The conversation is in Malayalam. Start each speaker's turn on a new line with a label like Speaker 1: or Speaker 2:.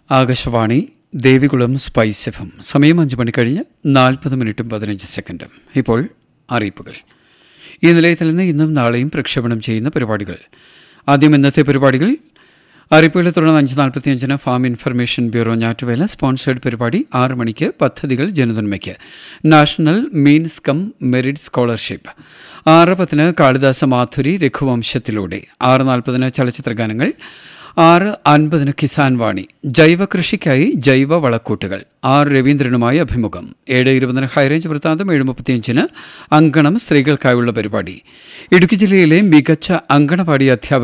Speaker 1: Akashvani Devikulam spice F M സമയം അഞ്ച് മണി കഴിഞ്ഞ് നാൽപ്പത് മിനിറ്റും പതിനഞ്ച് സെക്കൻഡും ഇപ്പോൾ അറിയിപ്പുകൾ ഈ നിലയത്തിൽ നിന്ന് ഇന്നും നാളെയും പ്രക്ഷേപണം ചെയ്യുന്ന പരിപാടികൾ ആദ്യം ഇന്നത്തെ പരിപാടികൾ അറിയിപ്പുകളെ തുടർന്ന് അഞ്ച് നാൽപ്പത്തിയഞ്ചിന് ഫാം ഇൻഫർമേഷൻ ബ്യൂറോ ഞാറ്റുവേല സ്പോൺസേഡ് പരിപാടി ആറ് മണിക്ക് പദ്ധതികൾ ജനനന്മയ്ക്ക് national means cum merit scholarship ആറ് പത്തിന് കാളിദാസ മാധുരി രഘുവംശത്തിലൂടെ ആറ് നാൽപ്പതിന് ചലച്ചിത്ര ഗാനങ്ങൾ ആറ് അൻപതിന് കിസാൻ വാണി ജൈവ കൃഷിക്കായി ജൈവ വളക്കൂട്ടുകൾ ആർ രവീന്ദ്രനുമായി അഭിമുഖം ഏഴ് ഇരുപതിന് ഹൈറേഞ്ച് വൃത്താന്തം ഏഴ് മുപ്പത്തിയഞ്ചിന് അങ്കണം സ്ത്രീകൾക്കായുള്ള പരിപാടി ഇടുക്കി ജില്ലയിലെ മികച്ച അങ്കണവാടി അധ്യാപക